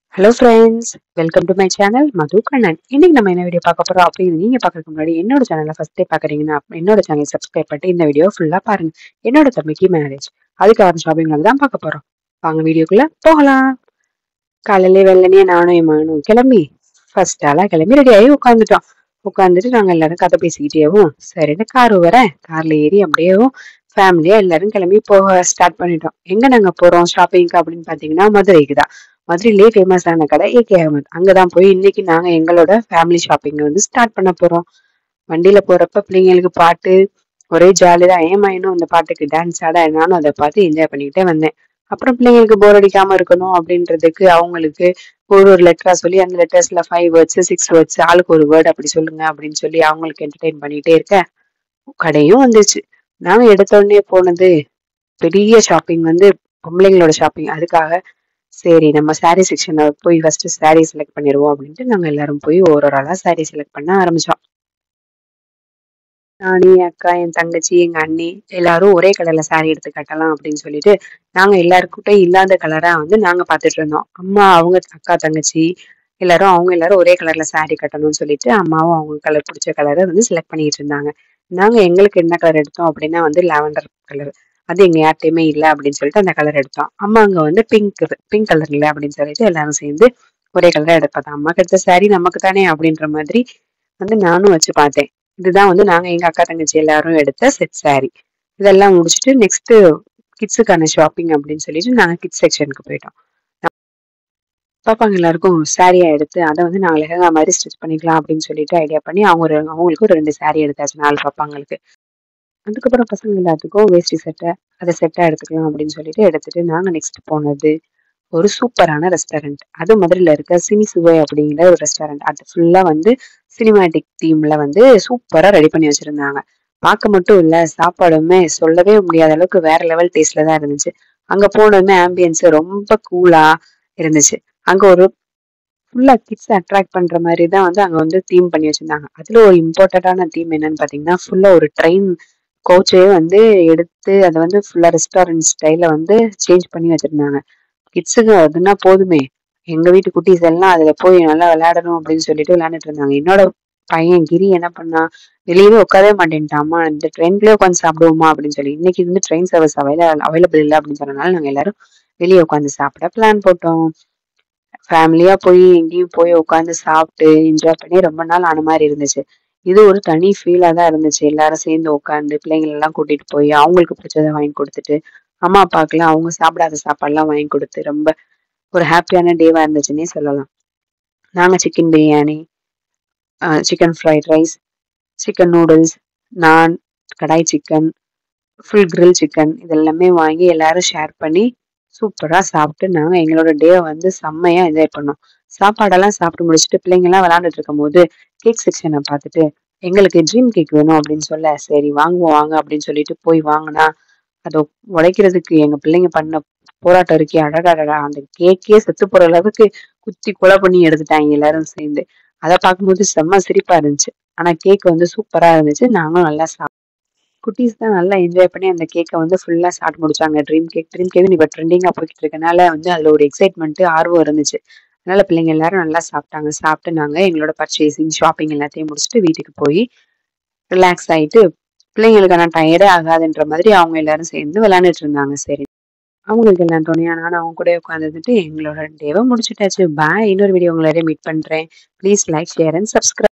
hello friends welcome to my channel Madhu Kannan இன்னைக்கு நம்ம என்ன வீடியோ பார்க்க போறோம் அப்படின்னு நீங்க பார்க்கறதுக்கு முன்னாடி என்னோட சேனலை ஃபர்ஸ்ட் டே பார்க்குறீங்கன்னா என்னோட சேனல் சப்ஸ்கிரைப் பண்ணிட்டு இந்த வீடியோ ஃபுல்லா பாருங்க என்னோட தம்பிக்கு மேரேஜ் அதுக்கான ஷாப்பிங் தான் பார்க்க போறோம் வாங்க வீடியோக்குள்ள போகலாம் காலையில வெள்ளனே நானும் என் மகனும் கிளம்பி ஃபர்ஸ்ட் ஆளா கிளம்பி ரெடி ஆகி உட்காந்துட்டோம் உட்காந்துட்டு நாங்க எல்லாரும் கதை பேசிக்கிட்டேவும் சரின்னு கார் வரேன் கார்ல ஏறி அப்படியேவும் ஃபேமிலியா எல்லாரும் கிளம்பி போக ஸ்டார்ட் பண்ணிட்டோம் எங்க நாங்க போறோம் ஷாப்பிங்க்கு அப்படின்னு பாத்தீங்கன்னா மதுரைக்கு தான் மதுரையிலேயே ஃபேமஸான கடை ஏகே அகமது அங்கதான் போய் இன்னைக்கு நாங்க எங்களோட ஃபேமிலி ஷாப்பிங் வந்து ஸ்டார்ட் பண்ண போறோம் வண்டியில போறப்ப பிள்ளைங்களுக்கு பாட்டு ஒரே ஜாலி தான் ஏமா இன்னும் அந்த பாட்டுக்கு டான்ஸ் ஆட நானும் அதை பார்த்து என்ஜாய் பண்ணிக்கிட்டே வந்தேன் அப்புறம் பிள்ளைங்களுக்கு போர் அடிக்காம இருக்கணும் அப்படின்றதுக்கு அவங்களுக்கு ஒரு ஒரு லெட்டரா சொல்லி அந்த லெட்டர்ஸ்ல ஃபைவ் வேர்ட்ஸ் சிக்ஸ் வேர்ட்ஸ் ஆளுக்கு ஒரு வேர்ட் அப்படி சொல்லுங்க அப்படின்னு சொல்லி அவங்களுக்கு என்டர்டெயின் பண்ணிட்டே இருக்க கடையும் வந்துச்சு நாங்க எடுத்த உடனே போனது பெரிய ஷாப்பிங் வந்து பொம்பளைங்களோட ஷாப்பிங் அதுக்காக சரி நம்ம சாரீ செக்ஷன்ல போய் ஃபர்ஸ்ட் சாரீ செலக்ட் பண்ணிடுவோம் அப்படின்ட்டு நாங்க எல்லாரும் போய் ஒரு ஒரு ஆளா சாரீ செலக்ட் பண்ண ஆரம்பிச்சோம் நானு என் அக்கா என் தங்கச்சி எங்க அண்ணி எல்லாரும் ஒரே கலர்ல சாரீ எடுத்து கட்டலாம் அப்படின்னு சொல்லிட்டு நாங்க எல்லாருக்கிட்ட இல்லாத கலரா வந்து நாங்க பாத்துட்டு இருந்தோம் அம்மா அவங்க அக்கா தங்கச்சி எல்லாரும் அவங்க எல்லாரும் ஒரே கலர்ல சாரீ கட்டணும்னு சொல்லிட்டு அம்மாவும் அவங்க கலர் பிடிச்ச கலரை வந்து செலக்ட் பண்ணிட்டு இருந்தாங்க நாங்க எங்களுக்கு என்ன கலர் எடுத்தோம் அப்படின்னா வந்து லாவெண்டர் கலர் அது எங்க யார்ட்டையுமே இல்லை அப்படின்னு சொல்லிட்டு அந்த கலர் எடுத்தோம் அம்மா அங்க வந்து பிங்க் பிங்க் கலர் இல்லை அப்படின்னு சொல்லிட்டு எல்லாரும் சேர்ந்து ஒரே கலரா எடுப்பதா அம்மாக்கு எடுத்த சாரி நமக்கு தானே அப்படின்ற மாதிரி வந்து நானும் வச்சு பார்த்தேன் இதுதான் வந்து நாங்க எங்க அக்கா தங்கச்சி எல்லாரும் எடுத்த செட் சாரி இதெல்லாம் முடிச்சுட்டு நெக்ஸ்ட் கிட்ஸுக்கான ஷாப்பிங் அப்படின்னு சொல்லிட்டு நாங்க கிட்ஸ் செக்ஷனுக்கு போயிட்டோம் பாப்பாங்க எல்லாருக்கும் சாரியா எடுத்து அதை வந்து நாங்க லெஹங்கா மாதிரி ஸ்டிச் பண்ணிக்கலாம் அப்படின்னு சொல்லிட்டு ஐடியா பண்ணி அவங்க ஒரு அவங்களுக்கு ஒரு ரெண்டு சாரி எடுத்தாச்சு நாலு பாப்பாங்களுக்கு அதுக்கப்புறம் பசங்க எல்லாத்துக்கும் வேஷ்டி சட்டை அதை செட்டாக எடுத்துக்கலாம் அப்படின்னு சொல்லிட்டு எடுத்துட்டு நாங்கள் நெக்ஸ்ட் போனது ஒரு சூப்பரான ரெஸ்டாரண்ட் அது மதுரையில் இருக்க சினி சுவை அப்படிங்கிற ஒரு ரெஸ்டாரண்ட் அது ஃபுல்லாக வந்து சினிமாட்டிக் தீம்ல வந்து சூப்பராக ரெடி பண்ணி வச்சிருந்தாங்க பார்க்க மட்டும் இல்லை சாப்பாடுமே சொல்லவே முடியாத அளவுக்கு வேற லெவல் டேஸ்ட்ல தான் இருந்துச்சு அங்கே போனதுமே ஆம்பியன்ஸ் ரொம்ப கூலா இருந்துச்சு அங்கே ஒரு ஃபுல்லா கிட்ஸ் அட்ராக்ட் பண்ற மாதிரி தான் வந்து அங்க வந்து தீம் பண்ணி வச்சிருந்தாங்க அதுல ஒரு இம்பார்ட்டன்டான தீம் என்னன்னு பாத்தீங்கன்னா ஃபுல்லா ஒரு ட்ரெயின் கோச்சே வந்து எடுத்து அதை வந்து ஃபுல்லா ரெஸ்டாரண்ட் ஸ்டைல வந்து சேஞ்ச் பண்ணி வச்சிருந்தாங்க கிட்ஸுக்கு அதுனா போதுமே எங்க வீட்டு குட்டீஸ் எல்லாம் அதுல போய் நல்லா விளையாடணும் அப்படின்னு சொல்லிட்டு விளையாண்டுட்டு இருந்தாங்க என்னோட பையன் கிரி என்ன பண்ணா வெளியவே உட்காரவே மாட்டேன்ட்டாமா இந்த ட்ரெயின்லயே உட்காந்து சாப்பிடுவோமா அப்படின்னு சொல்லி இன்னைக்கு வந்து ட்ரெயின் சர்வீஸ் அவைல அவைலபிள் இல்லை அப்படின்னு சொன்னனால நாங்க எல்லாரும் வெளியே உட்காந்து சாப்பிட பிளான் போட்டோம் ஃபேமிலியா போய் எங்கேயும் போய் உட்காந்து சாப்பிட்டு என்ஜாய் பண்ணி ரொம்ப நாள் ஆன மாதிரி இருந்துச்சு இது ஒரு தனி ஃபீலா தான் இருந்துச்சு எல்லாரும் சேர்ந்து உட்காந்து பிள்ளைங்களை எல்லாம் கூட்டிட்டு போய் அவங்களுக்கு பிடிச்சதை வாங்கி கொடுத்துட்டு அம்மா அப்பாக்கெல்லாம் அவங்க சாப்பிடாத சாப்பாடுலாம் வாங்கி கொடுத்து ரொம்ப ஒரு ஹாப்பியான டேவா இருந்துச்சுன்னே சொல்லலாம் நாங்க chicken biryani chicken fried rice chicken noodles naan kadai chicken full grill chicken இதெல்லாமே வாங்கி எல்லாரும் ஷேர் பண்ணி சூப்பரா சாப்பிட்டு நாங்க எங்களோட டே வந்து செம்மையா என்ஜாய் பண்ணோம் சாப்பாடெல்லாம் சாப்பிட்டு முடிச்சுட்டு பிள்ளைங்க எல்லாம் விளையாண்டுட்டு இருக்கும் போது கேக் செக்ஷனை பார்த்துட்டு எங்களுக்கு ட்ரீம் கேக் வேணும் அப்படின்னு சொல்ல சரி வாங்குவோம் வாங்க அப்படின்னு சொல்லிட்டு போய் வாங்கினா அதை உடைக்கிறதுக்கு எங்க பிள்ளைங்க பண்ண போராட்டம் இருக்கே அடடாடா அந்த கேக்கே செத்து போற அளவுக்கு குத்தி கொலை பண்ணி எடுத்துட்டாங்க எல்லாரும் சேர்ந்து அதை பார்க்கும்போது செம்ம சிரிப்பா இருந்துச்சு ஆனா கேக் வந்து சூப்பரா இருந்துச்சு நாங்களும் நல்லா சாப்பிட்டோம் குட்டீஸ் தான் நல்லா என்ஜாய் பண்ணி அந்த கேக்கை வந்து ஃபுல்லா சாப்பிட்டு முடிச்சாங்க ட்ரீம் கேக் ட்ரீம் கேக் இப்போ ட்ரெண்டிங்கா போய்கிட்டு இருக்கனால வந்து அதுல ஒரு எக்ஸைட்மெண்ட் ஆர்வம் இருந்துச்சு அதனால பிள்ளைங்க எல்லாரும் நல்லா சாப்பிட்டாங்க சாப்பிட்டு நாங்க எங்களோட பர்ச்சேசிங் ஷாப்பிங் எல்லாத்தையும் முடிச்சுட்டு வீட்டுக்கு போய் ரிலாக்ஸ் ஆயிட்டு பிள்ளைங்களுக்கு ஆனால் டயர்டே ஆகாதுன்ற மாதிரி அவங்க எல்லாரும் சேர்ந்து விளையாண்டுட்டு இருந்தாங்க சரி அவங்களுக்கு எல்லாம் துணையா நான் அவங்க கூட உட்காந்துட்டு எங்களோட டேவை முடிச்சுட்டாச்சு பாய் இன்னொரு வீடியோ உங்களை மீட் பண்றேன் please like share and subscribe